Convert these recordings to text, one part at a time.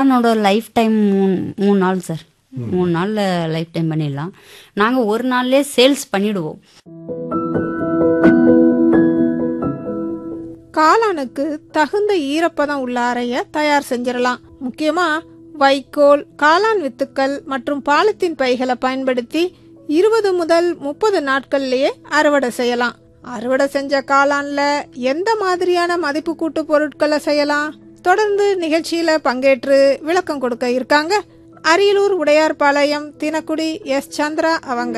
காளானோட life time மூணு மூணு நாள் சார் மூணு நாளில் லைஃப் டைம் பண்ணிடலாம் நாங்கள் ஒரு நாள்லேயே சேல்ஸ் பண்ணிடுவோம் காளானுக்கு தகுந்த ஈரப்பதம் உள்ள அறைய தயார் செஞ்சிடலாம் முக்கியமா வைக்கோல் காளான் வித்துக்கள் மற்றும் பாலித்தீன் பைகளை பயன்படுத்தி இருபது முதல் முப்பது நாட்கள்லயே அறுவடை செய்யலாம் அறுவடை செஞ்ச காளான்ல எந்த மாதிரியான மதிப்பு கூட்டு பொருட்களை செய்யலாம் தொடர்ந்து நிகழ்ச்சியில பங்கேற்று விளக்கம் கொடுக்க இருக்காங்க அரியலூர் உடையார்பாளையம் தினக்குடி எஸ் சந்திரா அவங்க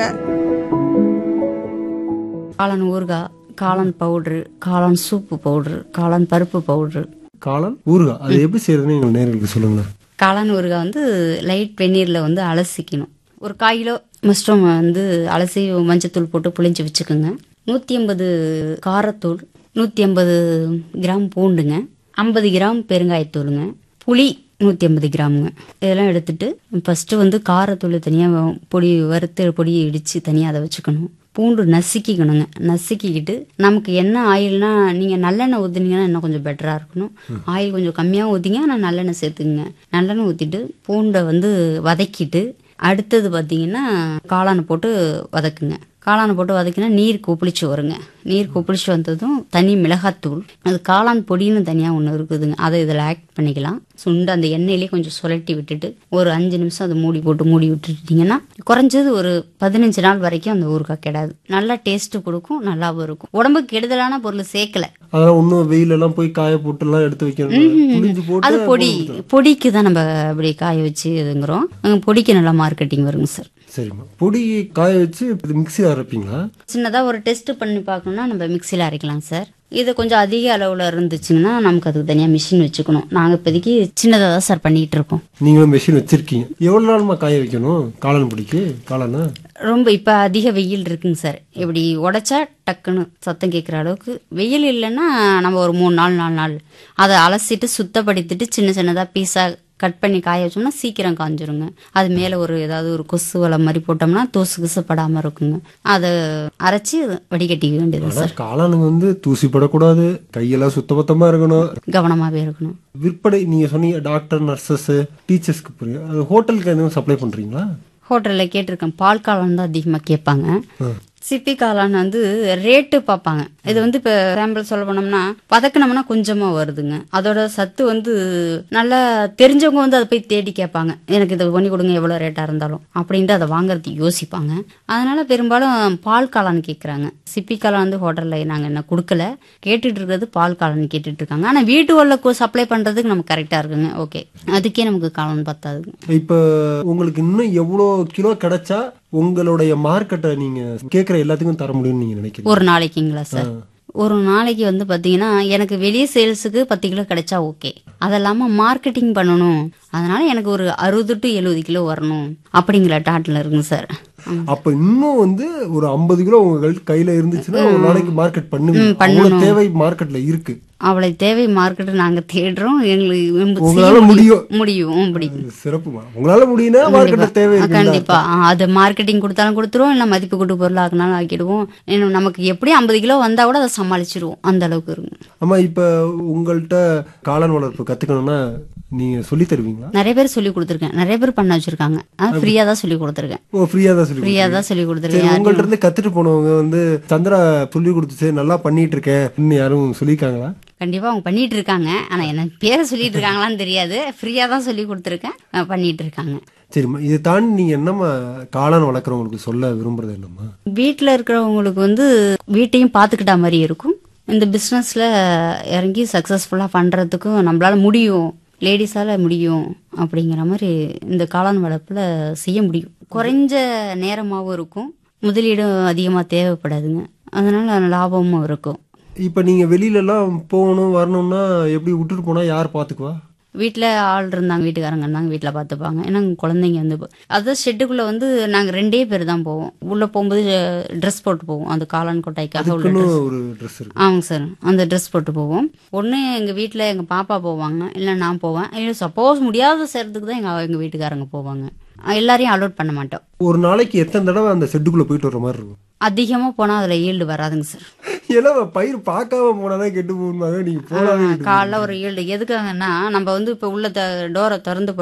காளான் ஊறுகாய் காளான் பவுட்ரு காளான் சூப்பு பவுட்ரு காளான் பருப்பு பவுட்ரு காளான் ஊறுகாய் அது எப்படி செய்யறதுன்னு எங்கள் நேர்களுக்கு சொல்லுங்களேன் காளான் ஊறுகாய் வந்து லைட் வெந்நீரில் வந்து அலசிக்கணும் ஒரு கால் கிலோ மஷ்ரூம் வந்து அலசி மஞ்சத்தூள் போட்டு புளிஞ்சு வச்சுக்கோங்க நூற்றி ஐம்பது காரத்தூள் நூற்றி ஐம்பது கிராம் பூண்டுங்க ஐம்பது கிராம் பெருங்காயத்தூளுங்க புளி நூற்றி ஐம்பது கிராமுங்க இதெல்லாம் எடுத்துட்டு ஃபஸ்ட்டு வந்து காரத்தூள் தனியாக பொடி வறுத்து பொடி இடித்து தனியாக அதை வச்சுக்கணும் பூண்டு நசுக்கிக்கணுங்க நசுக்கிக்கிட்டு நமக்கு என்ன ஆயில்னா நீங்கள் நல்லெண்ணெய் ஊற்றுனீங்கன்னா இன்னும் கொஞ்சம் பெட்டராக இருக்கணும் ஆயில் கொஞ்சம் கம்மியாக ஊற்றிங்க ஆனால் நல்லெண்ணெய் சேர்த்துக்குங்க நல்லெண்ணெய் ஊற்றிட்டு பூண்டை வந்து வதக்கிட்டு அடுத்தது பார்த்தீங்கன்னா காளானை போட்டு வதக்குங்க காளானை போட்டு வதக்கினா நீர் கொப்பளிச்சு வருங்க நீர் கொப்பளிச்சு வந்ததும் தனி மிளகாத்தூள் அது காளான் பொடின்னு தனியாக ஒன்று இருக்குதுங்க அதை இதில் ஆட் பண்ணிக்கலாம் சுண்டு அந்த எண்ணெயிலே கொஞ்சம் சுழட்டி விட்டுட்டு ஒரு அஞ்சு நிமிஷம் அதை மூடி போட்டு மூடி விட்டுட்டீங்கன்னா குறைஞ்சது ஒரு பதினஞ்சு நாள் வரைக்கும் அந்த ஊறுகாய் கெடாது நல்லா டேஸ்ட் கொடுக்கும் நல்லாவும் இருக்கும் உடம்புக்கு கெடுதலான பொருள் சேர்க்கல அதெல்லாம் இன்னும் வெயிலெல்லாம் போய் காய போட்டு எல்லாம் எடுத்து வைக்கணும் புளிஞ்சு போட்டு அது பொடி பொடிக்கு தான் நம்ம அப்படி காய வச்சு இதுங்கிறோம் அஹ் பொடிக்கு நல்லா மார்க்கெட்டிங் வருங்க சார் சரிம்மா பொடி காய வச்சு இது மிக்ஸி அரைப்பீங்களா சின்னதாக ஒரு டெஸ்ட் பண்ணி பார்க்கணும்னா நம்ம மிக்சியில் அரைக்கலாம் சார் இது கொஞ்சம் அதிக அளவில் இருந்துச்சுங்கன்னா நமக்கு அதுக்கு தனியாக மிஷின் வச்சுக்கணும் நாங்கள் இப்போதைக்கு சின்னதாக தான் சார் பண்ணிகிட்டு இருக்கோம் நீங்களும் மெஷின் வச்சிருக்கீங்க எவ்வளவு நாள்மா காய வைக்கணும் காளான் பொடிக்கு காளானா ரொம்ப இப்போ அதிக வெயில் இருக்குங்க சார் இப்படி உடைச்சா டக்குன்னு சத்தம் கேட்குற அளவுக்கு வெயில் இல்லைன்னா நம்ம ஒரு மூணு நாள் நாலு நாள் அதை அலசிட்டு சுத்தப்படுத்திட்டு சின்ன சின்னதாக பீஸாக கட் பண்ணி காய வச்சோம்னா சீக்கிரம் காஞ்சிருங்க அது மேலே ஒரு ஏதாவது ஒரு கொசு வலை மாதிரி போட்டோம்னா தூசு கிசு படாமல் இருக்குங்க அதை அரைச்சி வடிகட்டிக்க வேண்டியது ஆனா காளானுங்க வந்து தூசி படக்கூடாது கையெல்லாம் சுத்தபத்தமா இருக்கணும் கவனமாகவே இருக்கணும் விற்பனை நீங்க சொன்னீங்க டாக்டர் நர்சஸ் டீச்சர்ஸ்க்கு புரியும் அது ஹோட்டலுக்கு எதுவும் சப்ளை பண்றீங்களா ஹோட்டலில் கேட்டிருக்கேன் பால் காளான் தான் அதிகமாக கேட்பாங்க சிப்பி காளான் வந்து ரேட்டு பார்ப்பாங்க இது வந்து இப்போ சாம்பிள் சொல்ல போனோம்னா பதக்கினோம்னா கொஞ்சமாக வருதுங்க அதோட சத்து வந்து நல்லா தெரிஞ்சவங்க வந்து அதை போய் தேடி கேட்பாங்க எனக்கு இதை பண்ணி கொடுங்க எவ்வளோ ரேட்டாக இருந்தாலும் அப்படின்ட்டு அதை வாங்குறதுக்கு யோசிப்பாங்க அதனால பெரும்பாலும் பால் காளான் கேட்குறாங்க சிப்பி காளான் வந்து ஹோட்டலில் நாங்கள் என்ன கொடுக்கல கேட்டுட்டு இருக்கிறது பால் காளான் கேட்டுட்டு இருக்காங்க ஆனால் வீட்டு உள்ள சப்ளை பண்ணுறதுக்கு நமக்கு கரெக்டாக இருக்குங்க ஓகே அதுக்கே நமக்கு காளான் பத்தாதுங்க இப்ப உங்களுக்கு இன்னும் எவ்வளோ கிலோ கிடைச்சா உங்களுடைய மார்க்கெட்டை நீங்க கேட்குற எல்லாத்துக்கும் தர முடியும்னு நீங்க நினைக்கிறீங்க ஒரு நாளைக்குங்களா சார் ஒரு நாளைக்கு வந்து பார்த்தீங்கன்னா எனக்கு வெளியே சேல்ஸுக்கு பத்து கிலோ கிடைச்சா ஓகே அது இல்லாமல் மார்க்கெட்டிங் பண்ணணும் அதனால எனக்கு ஒரு அறுபது டு எழுபது கிலோ வரணும் அப்படிங்கிற டாட்டில் இருக்குங்க சார் அப்ப இன்னும் வந்து ஒரு ஐம்பது கிலோ உங்க கையில் கையில இருந்துச்சுன்னா ஒரு நாளைக்கு மார்க்கெட் பண்ணுவீங்க அவ்வளவு தேவை மார்க்கெட்ல இருக்கு அவளை தேவை மார்க்கெட்டு நாங்கள் தேடுறோம் எங்களுக்கு உங்களால செய்ய முடியும். முடியும் அப்படி சிறப்புமா உங்களால முடியும்னா மார்க்கெட்ல தேவை இருக்கு கண்டிப்பா ஆ, அது மார்க்கெட்டிங் கொடுத்தாலும் கொடுத்துருவோம் இல்லை மதிப்பு கூட்டு பொருள் ஆக்கினாலும் ஆக்கிடுவோம் இன்னும் நமக்கு எப்படியும் ஐம்பது கிலோ வந்தா கூட அதை சமாளிச்சிருவோம் அந்த அளவுக்கு இருக்கும் ஆமா இப்ப உங்கள்கிட்ட காளான் வளர்ப்பு கத்துக்கணும்னா நீங்க சொல்லி தருவீங்களா நிறைய பேர் சொல்லி கொடுத்துருக்கேன் நிறைய பேர் பண்ண வச்சிருக்காங்க ஆனால் ஃப்ரீயாக தான் சொல்லி கொடுத்துருக்கேன் ஓ ஃப்ரீயா தான் சொல்லி ஃப்ரீயாக தான் சொல்லி சரி கொடுத்துருக்கேன் உங்கள்ட்ட இருந்து கத்துட்டு போனவங்க வந்து சந்திரா சொல்லி கொடுத்துச்சு நல்லா பண்ணிட்டு இருக்கேன் இன்னும் யாரும் சொல்லியிருக்காங்களா கண்டிப்பா அவங்க பண்ணிட்டு இருக்காங்க ஆனா என்ன பேரை சொல்லிட்டு இருக்காங்களான்னு தெரியாது ஃப்ரீயா தான் சொல்லி கொடுத்துருக்கேன் அஹ் பண்ணிட்டு இருக்காங்க சரிம்மா இதை தாண்டி நீங்க என்னம்மா காளான் வளர்க்குறவங்களுக்கு சொல்ல விரும்புறது என்னம்மா வீட்டில் இருக்கிறவங்களுக்கு வந்து வீட்டையும் பார்த்துக்கிட்டா மாதிரி இருக்கும் இந்த பிஸ்னஸில் இறங்கி சக்ஸஸ்ஃபுல்லாக பண்ணுறதுக்கும் நம்மளால முடியும் லேடிஸால் முடியும் அப்படிங்கிற மாதிரி இந்த காளான் வளர்ப்பில் செய்ய முடியும் குறைஞ்ச நேரமாகவும் இருக்கும் முதலீடும் அதிகமாக தேவைப்படாதுங்க அதனால லாபமும் இருக்கும் இப்ப நீங்க வெளியில எல்லாம் போகணும் வரணும்னா எப்படி விட்டுட்டு போனா யார் பாத்துக்குவா வீட்டில் ஆள் இருந்தாங்க வீட்டுக்காரங்க இருந்தாங்க வீட்டில் பார்த்துப்பாங்க ஏன்னா அங்க குழந்தைங்க வந்து போ- அதான் ஷெட்டுக்குள்ளே வந்து நாங்கள் ரெண்டே பேர் தான் போவோம் உள்ளே போகும்போது ட்ரெஸ் போட்டு போவோம் அந்த காளான் கொட்டாய்க்காக உள்ள அதுக்குன்னு ட்ரெஸ் ஒரு ட்ரெஸ் இருக்கு ஆமாங்க சார் அந்த ட்ரெஸ் போட்டு போவோம் ஒன்று எங்கள் வீட்டில் எங்கள் பாப்பா போவாங்க இல்லை நான் போவேன் இல்லை சப்போஸ் முடியாத செய்கிறதுக்கு தான் எங்கள் எங்கள் வீட்டுக்காரங்க போவாங்க எல்லாரையும் அலோட் பண்ண மாட்டோம் ஒரு நாளைக்கு எத்தனை தடவை அந்த செட்டுக்குள்ள போயிட்டு வர மாதிரி இருக்கும் அதிகமாக போனால் அதில் ஈல்டு வராதுங்க சார் ஏன்னா பயிர் பார்க்காம போனாதான் கெட்டு போகுமாங்க நீங்க போனாவே காலைல ஒரு ஈல்டு எதுக்காகன்னா நம்ம வந்து இப்போ உள்ள டோரை திறந்து